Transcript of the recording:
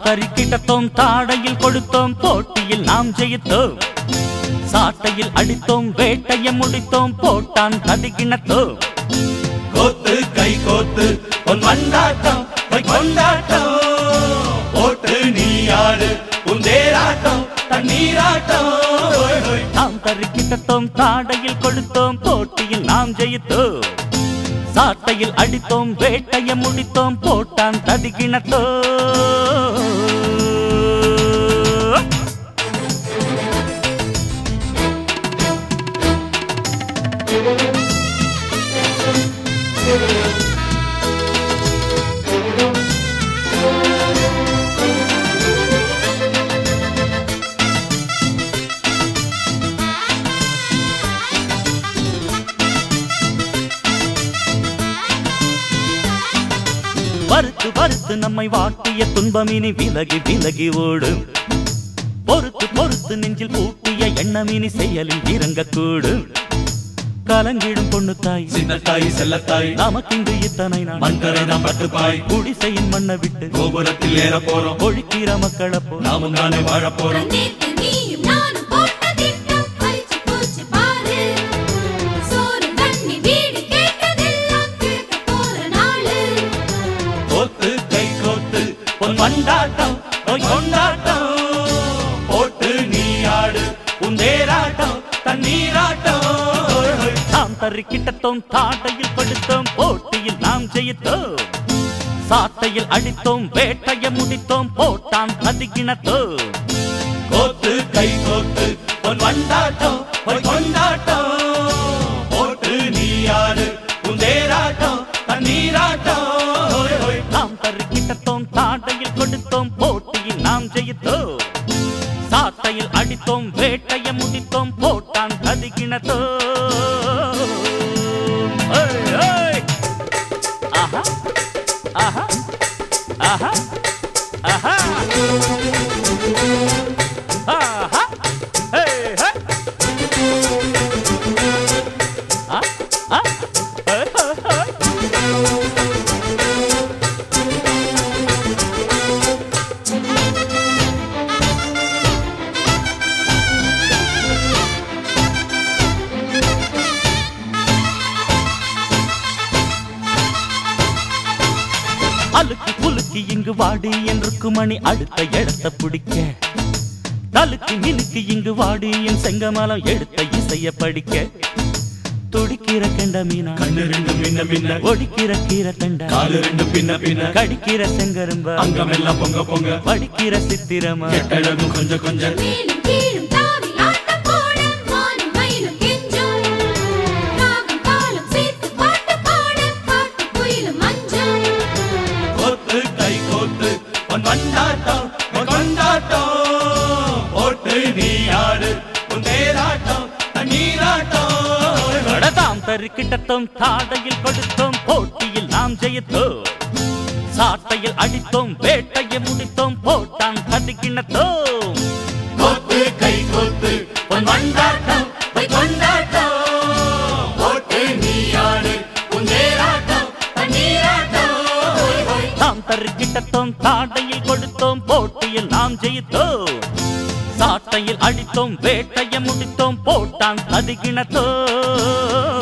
தறிக்கிட்டத்தோம் தாடையில் கொடுத்தோம் போட்டியில் நாம் ஜெயித்தோம் சாட்டையில் அடித்தோம் வேட்டைய முடித்தோம் போட்டான் கதிகிணத்தோம் கோத்து கை கோத்து உன் மண்டாட்டம் பொய் கொண்டாட்டம் போட்டு நீ ஆடு உன் தேராட்டம் தண்ணீராட்டம் ஹோய், ஹோய். நாம் தறிக்கிட்டத்தோம் தாடையில் கொடுத்தோம் போட்டியில் நாம் ஜெயித்தோம் சாட்டையில் அடித்தோம் வேட்டைய முடித்தோம் போட்டான் ததிகிணத்தோ பருத்து பருத்து நம்மை வாட்டிய துன்பமினி விலகி விலகி ஓடும் பொறுத்து பொறுத்து நெஞ்சில் பூட்டிய எண்ணமினி செயலில் இறங்கக்கூடும் கலங்கிடும் பொண்ணு தாய் சின்னத்தாய் செல்லத்தாய் நமக்கிங்கு இத்தனை நாள் மண்கரை நாம் பட்டுப்பாய் குடிசையின் மண்ணை விட்டு கோபுரத்தில் ஏற போறோம் ஒழிக்கிற மக்களை போ நாமும் தானே வாழ போறோம் நேத்து நீயும் நானும் போட்ட திட்டம் பறிச்சு போச்சு பாரு சோறு தண்ணி வீடு கேட்டதெல்லாம் கேட்க போற நாளு கோத்து கை கோத்து உன் மண்டாட்டம் பொய் கொண்டாட்டம் போட்டு நீ ஆடு உன் தேராட்டம் தண்ணீராட்டம் ஹோய், ஹோய். நாம் தறிக்கிட்டத்தோம் தாட்டையில் படுத்தோம் போட்டியில் நாம் ஜெயித்தோம் சாட்டையில் அடித்தோம் வேட்டைய முடித்தோம் போட்டான் கதிகிணத்தோம் கோத்து கை கோத்து உன் வண்டாட்டம் பொய் கொண்டாட்டம் போட்டு நீ ஆடு உன் தேராட்டம் தண்ணீராட்டம் ஹோய், ஹோய். நாம் தருக்கிட்டத்தோம் தாட்டையில் கொடுத்தோம் போட்டியில் நாம் ஜெயித்தோம் சாட்டையில் அடித்தோம் வேட்டைய முடித்தோம் போட்டான் கதிகிணத்தோ ஆஹா ஆஹா ஆஹா ஆஹா ஆஹா ஹே ஹே ஆ ஆ ஹே ஹே ஹே அழுக்கு புலுக்கு இங்கு வாடி என்று மணி அடுத்த இடத்த பிடிக்க தலுக்கு மினுக்கு இங்கு வாடி என் செங்கமலம் எடுத்த இசைய படிக்க துடிக்கிற கண்ட மீனா கண்ணு ரெண்டு மின்ன மின்ன ஒடிக்கிற கீரை தண்டா காலு ரெண்டு பின்ன பின்ன கடிக்கிற செங்கரும்ப அங்கமெல்லாம் பொங்க பொங்க வடிக்கிற சித்திரமா கெட்டழகும் கொஞ்சம் கொஞ்சம் மேலும் கீழும் தாவி ஆட்டம் போட மானும் மயிலும் கெஞ்சும் ராகம் தாளம் சேர்த்து பாட்டு பாட காட்டு குயிலும் மஞ்சள் கோத்து கை கோத்து உன் வண்டாட்டம் உன் கொண்டாட்டம் போட்டு நீ ஆடு உன் தேராட்டம் தண்ணீராட்டம் ஹோய், ஹோய். வடதாம் தருக்கிட்டத்தோம் தாடையில் கொடுத்தோம் போட்டியில் நாம் ஜெயித்தோம் சாட்டையில் அடித்தோம் வேட்டையை முடித்தோம் போட்டான் கதிக்கிணத்தோம் கோத்து கை கோத்து உன் வண்டாட்டம் உன் கொண்டாட்டம் போட்டு நீ ஆடு உன் தேராட்டம் தண்ணீராட்டம் ஹோய், ஹோய். நாம் தருக்கிட்டத்தோம் தாடையில் கொடுத்தோம் போட்டியில் நாம் ஜெயித்தோம் சாட்டையில் அடித்தோம் வேட்டைய முடித்தோம் போட்டான் கதிகிணத்தோ